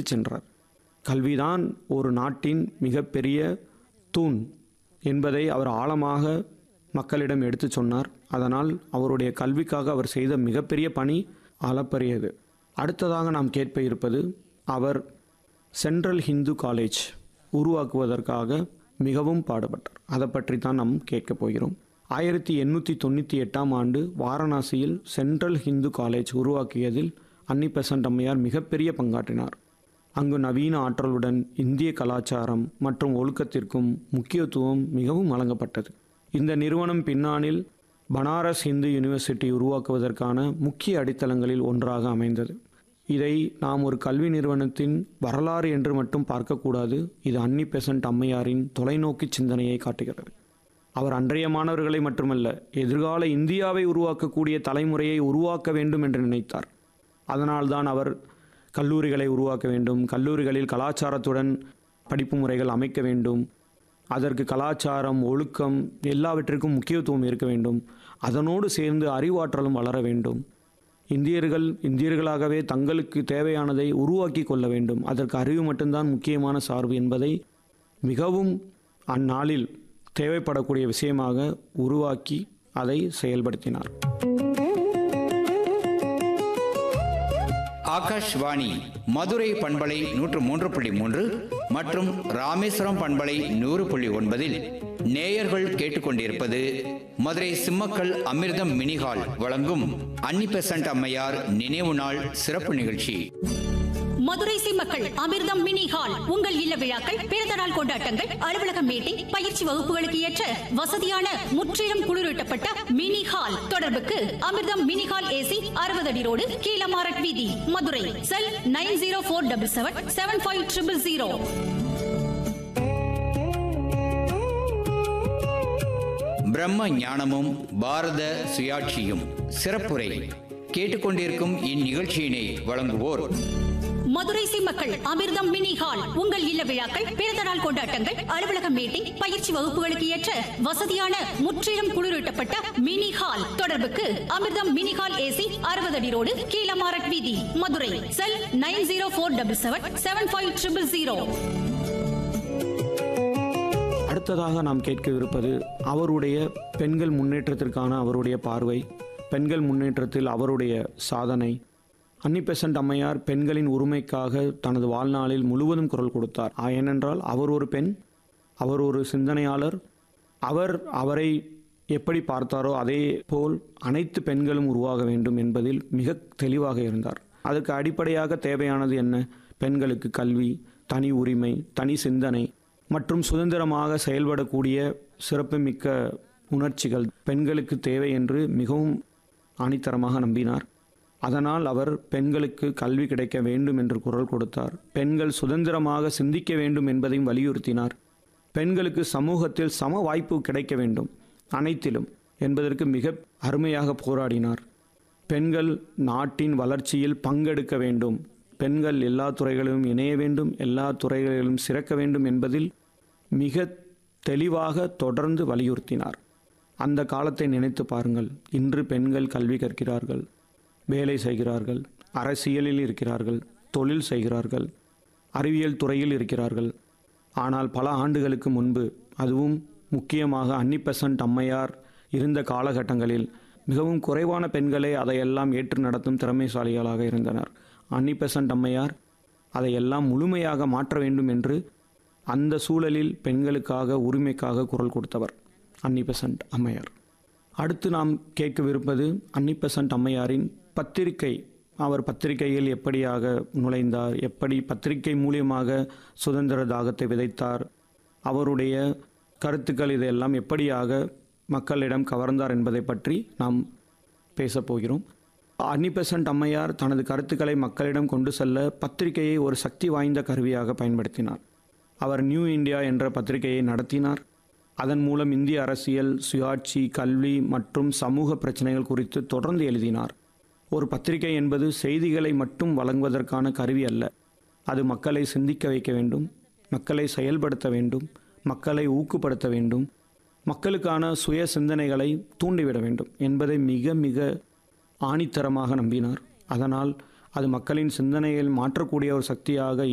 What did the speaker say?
எடுத்துச் சென்றார் கல்விதான் ஒரு நாட்டின் மிகப்பெரிய தூண் என்பதை அவர் ஆழமாக மக்களிடம் எடுத்துச் சொன்னார் அதனால் அவருடைய கல்விக்காக அவர் செய்த மிகப்பெரிய பணி அளப்பரியது அடுத்ததாக நாம் கேட்ப இருப்பது அவர் சென்ட்ரல் ஹிந்து காலேஜ் உருவாக்குவதற்காக மிகவும் பாடுபட்டார் அதை பற்றி தான் நாம் கேட்கப் போகிறோம் ஆயிரத்தி எண்ணூற்றி தொண்ணூற்றி எட்டாம் ஆண்டு வாரணாசியில் சென்ட்ரல் ஹிந்து காலேஜ் உருவாக்கியதில் அன்னி பெசன்ட் அம்மையார் மிகப்பெரிய பங்காற்றினார் அங்கு நவீன ஆற்றலுடன் இந்திய கலாச்சாரம் மற்றும் ஒழுக்கத்திற்கும் முக்கியத்துவம் மிகவும் வழங்கப்பட்டது இந்த நிறுவனம் பின்னாளில் பனாரஸ் இந்து யூனிவர்சிட்டி உருவாக்குவதற்கான முக்கிய அடித்தளங்களில் ஒன்றாக அமைந்தது இதை நாம் ஒரு கல்வி நிறுவனத்தின் வரலாறு என்று மட்டும் பார்க்கக்கூடாது இது அன்னி பெசன்ட் அம்மையாரின் தொலைநோக்கி சிந்தனையை காட்டுகிறது அவர் அன்றைய மாணவர்களை மட்டுமல்ல எதிர்கால இந்தியாவை உருவாக்கக்கூடிய தலைமுறையை உருவாக்க வேண்டும் என்று நினைத்தார் அதனால்தான் அவர் கல்லூரிகளை உருவாக்க வேண்டும் கல்லூரிகளில் கலாச்சாரத்துடன் படிப்பு முறைகள் அமைக்க வேண்டும் அதற்கு கலாச்சாரம் ஒழுக்கம் எல்லாவற்றிற்கும் முக்கியத்துவம் இருக்க வேண்டும் அதனோடு சேர்ந்து அறிவாற்றலும் வளர வேண்டும் இந்தியர்கள் இந்தியர்களாகவே தங்களுக்கு தேவையானதை உருவாக்கி கொள்ள வேண்டும் அதற்கு அறிவு மட்டும்தான் முக்கியமான சார்பு என்பதை மிகவும் அந்நாளில் தேவைப்படக்கூடிய விஷயமாக உருவாக்கி அதை செயல்படுத்தினார் ஆகாஷ்வாணி மதுரை பண்பலை நூற்று மூன்று புள்ளி மூன்று மற்றும் ராமேஸ்வரம் பண்பலை நூறு புள்ளி ஒன்பதில் நேயர்கள் கேட்டுக்கொண்டிருப்பது மதுரை சிம்மக்கல் அமிர்தம் மினிஹால் வழங்கும் அன்னி பெசன்ட் அம்மையார் நினைவு நாள் சிறப்பு நிகழ்ச்சி மதுரை சிம்மக்கள் அமிர்தம் மினி ஹால் உங்கள் இல்ல விழாக்கள் பிறந்த நாள் கொண்டாட்டங்கள் அலுவலக மீட்டிங் பயிற்சி வகுப்புகளுக்கு ஏற்ற வசதியான முற்றிலும் குளிரூட்டப்பட்ட மினி ஹால் தொடர்புக்கு அமிர்தம் மினி ஹால் ஏசி அறுபது அடி ரோடு கீழமாரட் வீதி Madurai cell nine zero four double seven seven five triple zero பிரம்ம ஞானமும் பாரத சுயாட்சியும் சிறப்புரை கேட்டுக்கொண்டிருக்கும் இந்நிகழ்ச்சியினை வழங்குவோர் மதுரை சிம்மக்கள் அமிர்தம் மினி ஹால் உங்கள் இல்ல விழாக்கள் பிறந்த நாள் கொண்டாட்டங்கள் அலுவலக மீட்டிங் பயிற்சி வகுப்புகளுக்கு ஏற்ற வசதியான முற்றிலும் குளிரூட்டப்பட்ட மினி ஹால் தொடர்புக்கு அமிர்தம் மினி ஹால் ஏசி அறுபது அடி ரோடு கீழமாரட் வீதி Madurai cell nine zero four double seven seven five triple zero அடுத்ததாக நாம் கேட்கவிருப்பது அவருடைய பெண்கள் முன்னேற்றத்திற்கான அவருடைய பார்வை பெண்கள் முன்னேற்றத்தில் அவருடைய சாதனை அன்னி பெசன்ட் அம்மையார் பெண்களின் உரிமைக்காக தனது வாழ்நாளில் முழுவதும் குரல் கொடுத்தார் ஆ, ஏனென்றால் அவர் ஒரு பெண் அவர் ஒரு சிந்தனையாளர் அவர் அவரை எப்படி பார்த்தாரோ அதே போல் அனைத்து பெண்களும் உருவாக வேண்டும் என்பதில் மிக தெளிவாக இருந்தார் அதற்கு அடிப்படையாக தேவையானது என்ன பெண்களுக்கு கல்வி தனி உரிமை தனி சிந்தனை மற்றும் சுதந்திரமாக செயல்படக்கூடிய சிறப்புமிக்க உணர்ச்சிகள் பெண்களுக்கு தேவை என்று மிகவும் ஆணித்தரமாக நம்பினார் அதனால் அவர் பெண்களுக்கு கல்வி கிடைக்க வேண்டும் என்று குரல் கொடுத்தார் பெண்கள் சுதந்திரமாக சிந்திக்க வேண்டும் என்பதையும் வலியுறுத்தினார் பெண்களுக்கு சமூகத்தில் சம வாய்ப்பு கிடைக்க வேண்டும் அனைத்திலும் என்பதற்கு மிக அருமையாக போராடினார் பெண்கள் நாட்டின் வளர்ச்சியில் பங்கெடுக்க வேண்டும் பெண்கள் எல்லா துறைகளிலும் இணைய வேண்டும் எல்லா துறைகளிலும் சிறக்க வேண்டும் என்பதில் மிக தெளிவாக தொடர்ந்து வலியுறுத்தினார் அந்த காலத்தை நினைத்து பாருங்கள் இன்று பெண்கள் கல்வி கற்கிறார்கள் வேலை செய்கிறார்கள் அரசியலில் இருக்கிறார்கள் தொழில் செய்கிறார்கள் அறிவியல் துறையில் இருக்கிறார்கள் ஆனால் பல ஆண்டுகளுக்கு முன்பு அதுவும் முக்கியமாக அன்னி பெசன்ட் அம்மையார் இருந்த காலகட்டங்களில் மிகவும் குறைவான பெண்களே அதையெல்லாம் ஏற்று நடத்தும் திறமைசாலிகளாக இருந்தனர் அன்னி பெசன்ட் அம்மையார் அதையெல்லாம் முழுமையாக மாற்ற வேண்டும் என்று அந்த சூழலில் பெண்களுக்காக உரிமைக்காக குரல் கொடுத்தவர் அன்னி பெசன்ட் அம்மையார் அடுத்து நாம் கேட்கவிருப்பது அன்னி பெசன்ட் அம்மையாரின் பத்திரிகை அவர் பத்திரிகையில் எப்படியாக நுழைந்தார் எப்படி பத்திரிகை மூலியமாக சுதந்திர தாகத்தை விதைத்தார் அவருடைய கருத்துக்கள் இதையெல்லாம் எப்படியாக மக்களிடம் கவர்ந்தார் என்பதை பற்றி நாம் பேசப் போகிறோம் அன்னி பெசன்ட் அம்மையார் தனது கருத்துக்களை மக்களிடம் கொண்டு செல்ல பத்திரிகையை ஒரு சக்தி வாய்ந்த கருவியாக பயன்படுத்தினார் அவர் நியூ இந்தியா என்ற பத்திரிகையை நடத்தினார் அதன் மூலம் இந்திய அரசியல் சுயாட்சி கல்வி மற்றும் சமூக பிரச்சனைகள் குறித்து தொடர்ந்து எழுதினார் ஒரு பத்திரிகை என்பது செய்திகளை மட்டும் வழங்குவதற்கான கருவி அல்ல அது மக்களை சிந்திக்க வைக்க வேண்டும் மக்களை செயல்படுத்த வேண்டும் மக்களை ஊக்குப்படுத்த வேண்டும் மக்களுக்கான சுய சிந்தனைகளை தூண்டிவிட வேண்டும் என்பதை மிக மிக ஆணித்தரமாக நம்பினார் அதனால் அது மக்களின் சிந்தனையில் மாற்றக்கூடிய ஒரு சக்தியாக